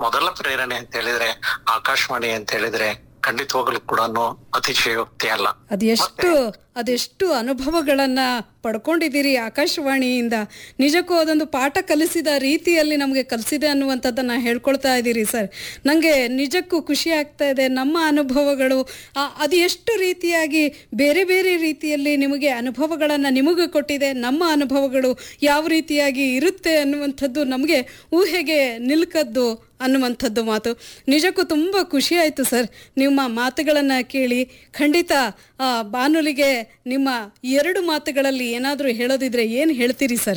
ಮೊದಲ ಪ್ರೇರಣೆ ಅಂತ ಹೇಳಿದ್ರೆ ಆಕಾಶವಾಣಿ ಅಂತ ಹೇಳಿದ್ರೆ ಖಂಡಿತವಾಗ್ಲೂ ಕೂಡ ಅತಿಶಯೋಕ್ತಿ ಅಲ್ಲ ಅದೆಷ್ಟು ಅದೆಷ್ಟು ಅನುಭವಗಳನ್ನ ಪಡ್ಕೊಂಡಿದ್ದೀರಿ ಆಕಾಶವಾಣಿಯಿಂದ ನಿಜಕ್ಕೂ ಅದೊಂದು ಪಾಠ ಕಲಿಸಿದ ರೀತಿಯಲ್ಲಿ ನಮಗೆ ಕಲಿಸಿದೆ ಅನ್ನುವಂಥದ್ದನ್ನು ಹೇಳ್ಕೊಳ್ತಾ ಇದ್ದೀರಿ ಸರ್ ನನಗೆ ನಿಜಕ್ಕೂ ಖುಷಿ ಆಗ್ತಾ ಇದೆ ನಮ್ಮ ಅನುಭವಗಳು ಆ, ಅದು ಎಷ್ಟು ರೀತಿಯಾಗಿ ಬೇರೆ ಬೇರೆ ರೀತಿಯಲ್ಲಿ ನಿಮಗೆ ಅನುಭವಗಳನ್ನು ನಿಮಗೂ ಕೊಟ್ಟಿದೆ ನಮ್ಮ ಅನುಭವಗಳು ಯಾವ ರೀತಿಯಾಗಿ ಇರುತ್ತೆ ಅನ್ನುವಂಥದ್ದು ನಮಗೆ ಊಹೆಗೆ ನಿಲ್ಕದ್ದು ಅನ್ನುವಂಥದ್ದು ಮಾತು ನಿಜಕ್ಕೂ ತುಂಬ ಖುಷಿ ಆಯಿತು ಸರ್ ನಿಮ್ಮ ಮಾತುಗಳನ್ನು ಕೇಳಿ ಖಂಡಿತ ಆ, ಬಾನುಲಿಗೆ ನಿಮ್ಮ ಎರಡು ಮಾತುಗಳಲ್ಲಿ ಏನಾದರೂ ಹೇಳೋದಿದ್ರೆ ಏನು ಹೇಳ್ತೀರಿ ಸರ್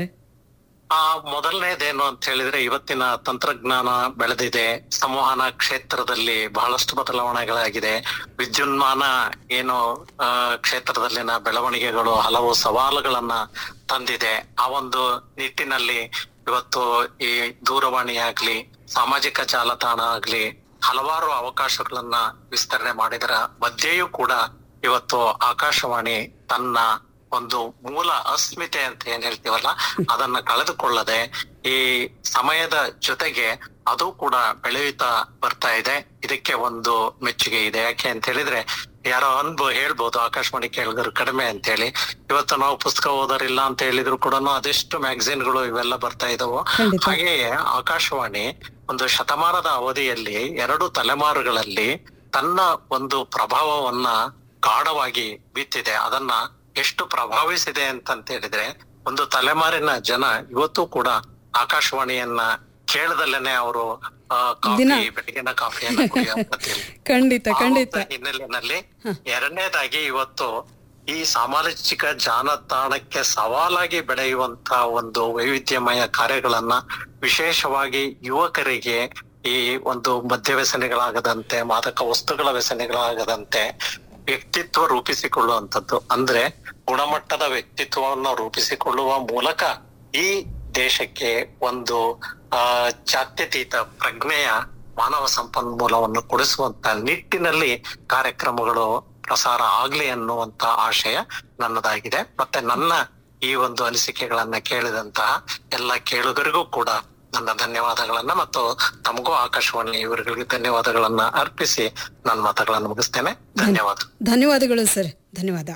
ಆ ಮೊದಲನೇದೇನು ಅಂತ ಹೇಳಿದ್ರೆ ಇವತ್ತಿನ ತಂತ್ರಜ್ಞಾನ ಬೆಳೆದಿದೆ ಸಂವಹನ ಕ್ಷೇತ್ರದಲ್ಲಿ ಬಹಳಷ್ಟು ಬದಲಾವಣೆಗಳಾಗಿದೆ ವಿದ್ಯುನ್ಮಾನ ಏನು ಆ, ಕ್ಷೇತ್ರದಲ್ಲಿನ ಬೆಳವಣಿಗೆಗಳು ಹಲವು ಸವಾಲುಗಳನ್ನ ತಂದಿದೆ ಆ ಒಂದು ನಿಟ್ಟಿನಲ್ಲಿ ಇವತ್ತು ಈ ದೂರವಾಣಿ ಆಗ್ಲಿ ಸಾಮಾಜಿಕ ಜಾಲತಾಣ ಆಗ್ಲಿ ಹಲವಾರು ಅವಕಾಶಗಳನ್ನ ವಿಸ್ತರಣೆ ಮಾಡಿದರ ಮಧ್ಯೆಯೂ ಕೂಡ ಇವತ್ತು ಆಕಾಶವಾಣಿ ತನ್ನ ಒಂದು ಮೂಲ ಅಸ್ಮಿತೆ ಅಂತ ಏನ್ ಹೇಳ್ತೀವಲ್ಲ ಅದನ್ನ ಕಳೆದುಕೊಳ್ಳದೆ ಈ ಸಮಯದ ಜೊತೆಗೆ ಅದು ಕೂಡ ಬೆಳೆಯುತ್ತಾ ಬರ್ತಾ ಇದೆ ಇದಕ್ಕೆ ಒಂದು ಮೆಚ್ಚುಗೆ ಇದೆ ಯಾಕೆ ಅಂತ ಹೇಳಿದ್ರೆ ಯಾರೋ ಅನ್ಬೋ ಹೇಳ್ಬೋದು ಆಕಾಶವಾಣಿ ಕೇಳಿದ್ರು ಕಡಿಮೆ ಅಂತ ಹೇಳಿ ಇವತ್ತು ನಾವು ಪುಸ್ತಕ ಓದೋರಿಲ್ಲ ಅಂತ ಹೇಳಿದ್ರು ಕೂಡ ಅದೆಷ್ಟು ಮ್ಯಾಗಝಿನ್ಗಳು ಇವೆಲ್ಲ ಬರ್ತಾ ಇದಾವೋ ಖಂಡಿತ. ಹಾಗೆಯೇ ಆಕಾಶವಾಣಿ ಒಂದು ಶತಮಾನದ ಅವಧಿಯಲ್ಲಿ ಎರಡು ತಲೆಮಾರುಗಳಲ್ಲಿ ತನ್ನ ಒಂದು ಪ್ರಭಾವವನ್ನ ಗಾಢವಾಗಿ ಬೀತ್ತಿದೆ ಅದನ್ನ ಎಷ್ಟು ಪ್ರಭಾವಿಸಿದೆ ಅಂತಂತ ಹೇಳಿದ್ರೆ ಒಂದು ತಲೆಮಾರಿನ ಜನ ಇವತ್ತು ಕೂಡ ಆಕಾಶವಾಣಿಯನ್ನ ಕೇಳದಲ್ಲೇನೆ ಅವರು ಕಾಫಿ ದಿನ. ಬೆಳಗಿನ ಕಾಫಿಯನ್ನ ಕುಡಿಯೋ ಪದ್ಧತಿಯಲ್ಲಿ. ಖಂಡಿತ ಆ ಖಂಡಿತ ಒಂದು ಹಿನ್ನೆಲೆಯಲ್ಲಿ ಎರಡನೇದಾಗಿ ಇವತ್ತು ಈ ಸಾಮಾಜಿಕ ಜಾಲತಾಣಕ್ಕೆ ಸವಾಲಾಗಿ ಬೆಳೆಯುವಂತ ಒಂದು ವೈವಿಧ್ಯಮಯ ಕಾರ್ಯಗಳನ್ನ ವಿಶೇಷವಾಗಿ ಯುವಕರಿಗೆ ಈ ಒಂದು ಮದ್ಯ ವ್ಯಸನಿಗಳಾಗದಂತೆ ಮಾದಕ ವಸ್ತುಗಳ ವ್ಯಸನಿಗಳಾಗದಂತೆ ವ್ಯಕ್ತಿತ್ವ ರೂಪಿಸಿಕೊಳ್ಳುವಂಥದ್ದು ಅಂದ್ರೆ ಗುಣಮಟ್ಟದ ವ್ಯಕ್ತಿತ್ವವನ್ನು ರೂಪಿಸಿಕೊಳ್ಳುವ ಮೂಲಕ ಈ ದೇಶಕ್ಕೆ ಒಂದು ಆ ಜಾತ್ಯತೀತ ಪ್ರಜ್ಞೆಯ ಮಾನವ ಸಂಪನ್ಮೂಲವನ್ನು ಕೊಡಿಸುವಂತ ನಿಟ್ಟಿನಲ್ಲಿ ಕಾರ್ಯಕ್ರಮಗಳು ಪ್ರಸಾರ ಆಗ್ಲಿ ಅನ್ನುವಂತ ಆಶಯ ನನ್ನದಾಗಿದೆ ಮತ್ತೆ ನನ್ನ ಈ ಒಂದು ಅನಿಸಿಕೆಗಳನ್ನ ಕೇಳಿದಂತಹ ಎಲ್ಲ ಕೇಳುಗರಿಗೂ ಕೂಡ ನನ್ನ ಧನ್ಯವಾದಗಳನ್ನ ಮತ್ತು ತಮಗೂ ಆಕಾಶವಾಣಿ ಇವರುಗಳಿಗೆ ಧನ್ಯವಾದಗಳನ್ನ ಅರ್ಪಿಸಿ ನನ್ನ ಮಾತುಗಳನ್ನು ಮುಗಿಸ್ತೇನೆ ಧನ್ಯವಾದ ಧನ್ಯವಾದಗಳು ಸರ್ ಧನ್ಯವಾದ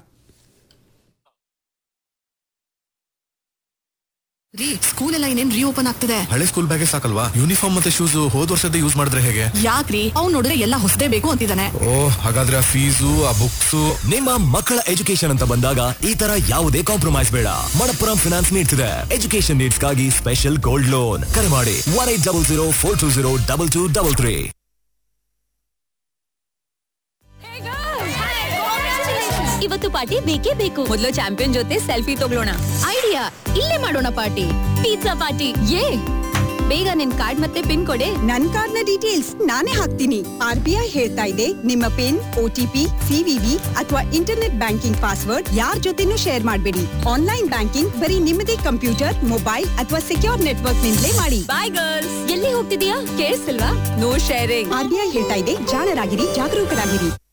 ರೀ ಸ್ಕೂಲ್ ಎಲ್ಲ ಇನ್ನೇನ್ ರೀಓಪನ್ ಆಗ್ತಿದೆ ಹಳೆ ಸ್ಕೂಲ್ ಬ್ಯಾಗೆ ಸಾಕಲ್ವಾ ಯೂನಿಫಾರ್ಮ್ ಮತ್ತೆ ಶೂಸ್ ಹೋದ್ ವರ್ಷದ ಯೂಸ್ ಮಾಡಿದ್ರೆ ಹೇಗೆ ಯಾಕ್ರಿ ಅವ್ನ್ ನೋಡಿದ್ರೆ ಎಲ್ಲ ಹೊಸದೇ ಬೇಕು ಅಂತಿದ್ದಾನೆ ಓ ಹಾಗಾದ್ರೆ ಆ ಫೀಸು ಆ ಬುಕ್ಸು ನಿಮ್ಮ ಮಕ್ಕಳ ಎಜುಕೇಶನ್ ಅಂತ ಬಂದಾಗ ಈ ತರ ಯಾವುದೇ ಕಾಂಪ್ರಮೈಸ್ ಬೇಡ ಮಣಪ್ಪುರಂ ಫಿನಾನ್ಸ್ ನೀಡ್ತಿದೆ ಎಜುಕೇಶನ್ ನೀಡ್ಸ್ ಗಾಗಿ ಸ್ಪೆಷಲ್ ಗೋಲ್ಡ್ ಲೋನ್ ಕರೆ ಮಾಡಿ one eight double zero four two zero double two double three ಇವತ್ತು ಪಾರ್ಟಿ ಬೇಕೇ ಬೇಕು ಮೊದಲು ಚಾಂಪಿಯನ್ ಜೊತೆ ಸೆಲ್ಫಿ ತಗೊಳ್ಳೋಣ ಐಡಿಯಾ ಇಲ್ಲೇ ಮಾಡೋಣ ಪಾರ್ಟಿ ಪಿಜ್ಜಾ ಪಾರ್ಟಿ ಏ ಬೇಗ ನಿನ್ ಕಾರ್ಡ್ ಮತ್ತೆ ಪಿನ್ ಕೊಡೆ ನನ್ ಕಾರ್ಡ್ನ ಡೀಟೇಲ್ಸ್ ನಾನೇ ಹಾಕ್ತೀನಿ ಆರ್ ಬಿ ಐ ಹೇಳ್ತಾ ಇದೆ ನಿಮ್ಮ ಪಿನ್ ಓಟಿಪಿ ಸಿವಿವಿ ಅಥವಾ ಇಂಟರ್ನೆಟ್ ಬ್ಯಾಂಕಿಂಗ್ ಪಾಸ್ವರ್ಡ್ ಯಾರ್ ಜೊತೆನೂ ಶೇರ್ ಮಾಡಬೇಡಿ ಆನ್ಲೈನ್ ಬ್ಯಾಂಕಿಂಗ್ ಬರೀ ನಿಮ್ಮದೇ ಕಂಪ್ಯೂಟರ್ ಮೊಬೈಲ್ ಅಥವಾ ಸೆಕ್ಯೂರ್ ನೆಟ್ವರ್ಕ್ ನಿಂದಲೇ ಮಾಡಿ ಬಾಯ್ ಗರ್ಲ್ಸ್ ಎಲ್ಲಿ ಹೋಗ್ತಿದೀಯಾ ಕೇಳಿಸ್ತಿಲ್ವಾ no sharing R B I ಹೇಳ್ತಾ ಇದೆ ಜಾಣರಾಗಿರಿ ಜಾಗರೂಕರಾಗಿರಿ